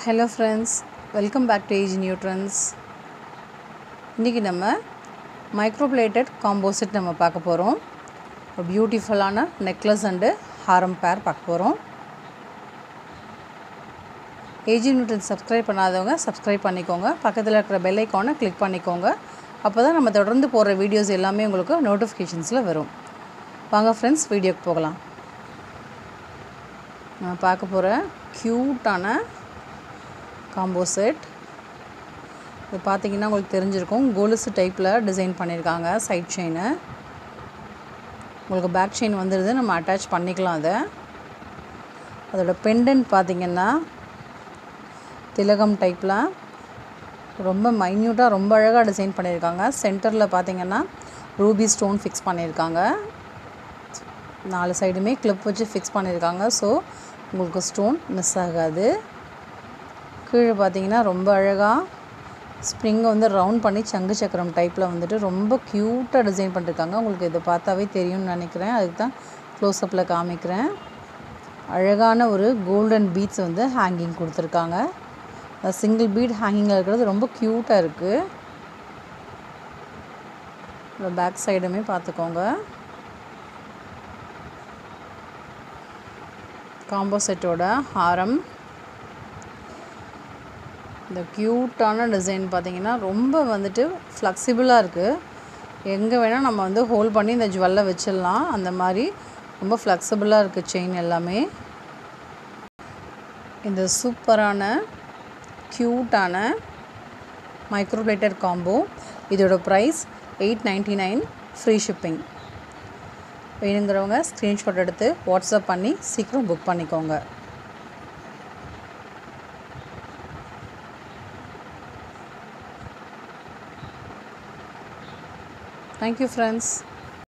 hello friends welcome back to AG nutrients இன்றைக்கி நம்ம microplated composite நம்ம பார்க்க போகிறோம் பியூட்டிஃபுல்லான நெக்லஸ் அண்டு ஹாரம் பேர் பார்க்க போகிறோம் ஏஜி நியூட்ரன் சப்ஸ்கிரைப் பண்ணாதவங்க சப்ஸ்கிரைப் பண்ணிக்கோங்க பக்கத்தில் இருக்கிற பெல் ஐக்கானை கிளிக் பண்ணிக்கோங்க அப்போ தான் நம்ம தொடர்ந்து போடுற வீடியோஸ் எல்லாமே உங்களுக்கு நோட்டிஃபிகேஷன்ஸில் வரும் வாங்க ஃப்ரெண்ட்ஸ் வீடியோக்கு போகலாம் நான் பார்க்க போகிற க்யூட்டான காம்போ செட் இது பார்த்தீங்கன்னா உங்களுக்கு தெரிஞ்சிருக்கும் கொலுசு டைப்பில் டிசைன் பண்ணியிருக்காங்க சைட் செயினு உங்களுக்கு பேக் செயின் வந்துடுது நம்ம அட்டாச் பண்ணிக்கலாம் அதை அதோட பெண்டன்ட் பார்த்திங்கன்னா திலகம் டைப்பில் ரொம்ப மைன்யூட்டாக ரொம்ப அழகாக டிசைன் பண்ணியிருக்காங்க சென்டரில் பார்த்தீங்கன்னா ரூபி ஸ்டோன் ஃபிக்ஸ் பண்ணியிருக்காங்க நாலு சைடுமே கிளிப் வச்சு ஃபிக்ஸ் பண்ணியிருக்காங்க ஸோ உங்களுக்கு ஸ்டோன் மிஸ் ஆகாது கீழே பார்த்தீங்கன்னா ரொம்ப அழகாக ஸ்ப்ரிங்கை வந்து ரவுண்ட் பண்ணி சங்கு சக்கரம் டைப்பில் வந்துட்டு ரொம்ப க்யூட்டாக டிசைன் பண்ணியிருக்காங்க உங்களுக்கு இதை பார்த்தாவே தெரியும்னு நினைக்கிறேன் அதுக்கு தான் க்ளோஸ்அப்பில் காமிக்கிறேன் அழகான ஒரு கோல்டன் பீட்ஸ் வந்து ஹேங்கிங் கொடுத்துருக்காங்க சிங்கிள் பீட் ஹேங்கிங்கில் இருக்கிறது ரொம்ப க்யூட்டாக இருக்குது பேக் சைடுமே பார்த்துக்கோங்க காம்போ செட்டோட ஹாரம் இந்த க்யூட்டான டிசைன் பார்த்திங்கன்னா ரொம்ப வந்துட்டு ஃப்ளெக்சிபிளாக இருக்குது எங்கே வேணால் நம்ம வந்து ஹோல்ட் பண்ணி இந்த ஜுவல்லை வச்சிடலாம் அந்த மாதிரி ரொம்ப ஃப்ளெக்சிபிளாக இருக்குது செயின் எல்லாமே இந்த சூப்பரான க்யூட்டான மைக்ரோப்ளேட்டர் காம்போ இதோட price eight ninety nine free shipping வேணுங்கிறவங்க ஸ்க்ரீன்ஷாட் எடுத்து வாட்ஸ்அப் பண்ணி சீக்கிரம் புக் பண்ணிக்கோங்க தேங்க்யூ ஃப்ரெண்ட்ஸ்